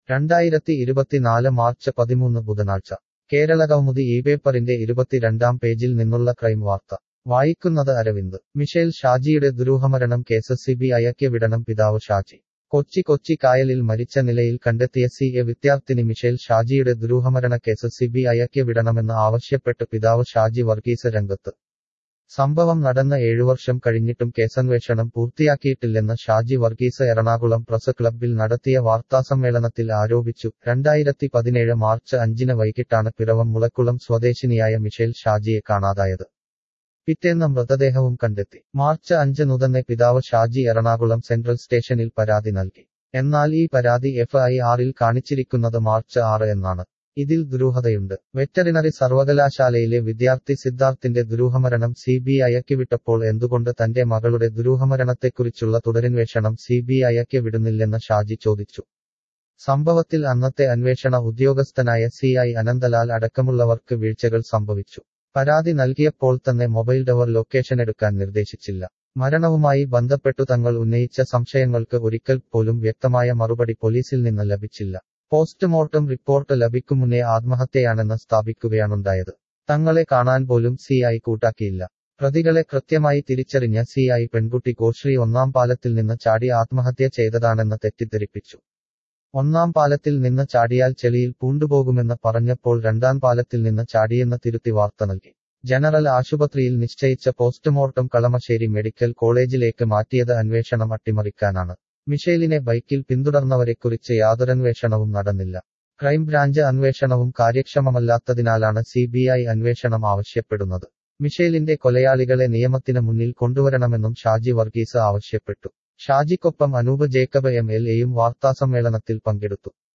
രണ്ടായിരത്തി ഇരുപത്തിനാല് മാർച്ച് പതിമൂന്ന് ബുധനാഴ്ച കേരള കൗമുദി ഈ പേപ്പറിന്റെ ഇരുപത്തിരണ്ടാം പേജിൽ നിന്നുള്ള ക്രൈം വാർത്ത വായിക്കുന്നത് അരവിന്ദ് മിഷേൽ ഷാജിയുടെ ദുരൂഹമരണം കേസ് സിബിഐക്ക് വിടണം പിതാവ് ഷാജി കൊച്ചി കൊച്ചി കായലിൽ മരിച്ച നിലയിൽ കണ്ടെത്തിയ സി എ വിദ്യാർത്ഥിനി മിഷേൽ ഷാജിയുടെ ദുരൂഹമരണ കേസ് സിബിഐക്ക് വിടണമെന്ന് ആവശ്യപ്പെട്ട് പിതാവ് ഷാജി വർഗീസ് രംഗത്ത് സംഭവം നടന്ന ഏഴുവർഷം കഴിഞ്ഞിട്ടും കേസന്വേഷണം പൂർത്തിയാക്കിയിട്ടില്ലെന്ന് ഷാജി വർഗീസ് എറണാകുളം പ്രസ് ക്ലബ്ബിൽ നടത്തിയ വാർത്താസമ്മേളനത്തിൽ ആരോപിച്ചു രണ്ടായിരത്തി പതിനേഴ് മാർച്ച് അഞ്ചിന് വൈകിട്ടാണ് പിറവം മുളക്കുളം സ്വദേശിനിയായ മിഷേൽ ഷാജിയെ കാണാതായത് പിറ്റേന്ന് മൃതദേഹവും കണ്ടെത്തി മാർച്ച് അഞ്ചിനു തന്നെ പിതാവ് ഷാജി എറണാകുളം സെൻട്രൽ സ്റ്റേഷനിൽ പരാതി നൽകി എന്നാൽ ഈ പരാതി എഫ് ഐ ആറിൽ കാണിച്ചിരിക്കുന്നത് മാർച്ച് ആറ് എന്നാണ് ഇതിൽ ദുരൂഹതയുണ്ട് വെറ്ററിനറി സർവകലാശാലയിലെ വിദ്യാർത്ഥി സിദ്ധാർത്ഥിന്റെ ദുരൂഹമരണം സി ബി ഐക്ക് വിട്ടപ്പോൾ എന്തുകൊണ്ട് തന്റെ മകളുടെ ദുരൂഹമരണത്തെക്കുറിച്ചുള്ള തുടരന്വേഷണം സി ബി ഐക്ക് വിടുന്നില്ലെന്ന് ഷാജി ചോദിച്ചു സംഭവത്തിൽ അന്നത്തെ അന്വേഷണ ഉദ്യോഗസ്ഥനായ സി ഐ അനന്തലാൽ അടക്കമുള്ളവർക്ക് വീഴ്ചകൾ സംഭവിച്ചു പരാതി നൽകിയപ്പോൾ തന്നെ മൊബൈൽ ടവർ ലൊക്കേഷൻ എടുക്കാൻ നിർദ്ദേശിച്ചില്ല മരണവുമായി ബന്ധപ്പെട്ടു തങ്ങൾ ഉന്നയിച്ച സംശയങ്ങൾക്ക് ഒരിക്കൽ പോലും വ്യക്തമായ മറുപടി പോലീസിൽ നിന്ന് ലഭിച്ചില്ല പോസ്റ്റ്മോർട്ടം റിപ്പോർട്ട് ലഭിക്കും മുന്നേ ആത്മഹത്യയാണെന്ന് സ്ഥാപിക്കുകയാണുണ്ടായത് തങ്ങളെ കാണാൻ പോലും സി ഐ കൂട്ടാക്കിയില്ല പ്രതികളെ കൃത്യമായി തിരിച്ചറിഞ്ഞ സി ഐ പെൺകുട്ടി ഗോശ്രീ ഒന്നാം പാലത്തിൽ നിന്ന് ചാടി ആത്മഹത്യ ചെയ്തതാണെന്ന് തെറ്റിദ്ധരിപ്പിച്ചു ഒന്നാം പാലത്തിൽ നിന്ന് ചാടിയാൽ ചെളിയിൽ പൂണ്ടുപോകുമെന്ന് പറഞ്ഞപ്പോൾ രണ്ടാം പാലത്തിൽ നിന്ന് ചാടിയെന്ന് തിരുത്തി വാർത്ത നൽകി ജനറൽ ആശുപത്രിയിൽ നിശ്ചയിച്ച പോസ്റ്റ്മോർട്ടം കളമശ്ശേരി മെഡിക്കൽ കോളേജിലേക്ക് മാറ്റിയത് അന്വേഷണം അട്ടിമറിക്കാനാണ് മിഷേലിനെ ബൈക്കിൽ പിന്തുടർന്നവരെക്കുറിച്ച് യാതൊരന്വേഷണവും നടന്നില്ല ക്രൈംബ്രാഞ്ച് അന്വേഷണവും കാര്യക്ഷമമല്ലാത്തതിനാലാണ് സി ബി ഐ അന്വേഷണം ആവശ്യപ്പെടുന്നത് മിഷേലിന്റെ കൊലയാളികളെ നിയമത്തിന് മുന്നിൽ കൊണ്ടുവരണമെന്നും ഷാജി വർഗീസ് ആവശ്യപ്പെട്ടു ഷാജിക്കൊപ്പം അനൂപ് ജേക്കബ് എം എൽ എയും വാർത്താസമ്മേളനത്തിൽ പങ്കെടുത്തു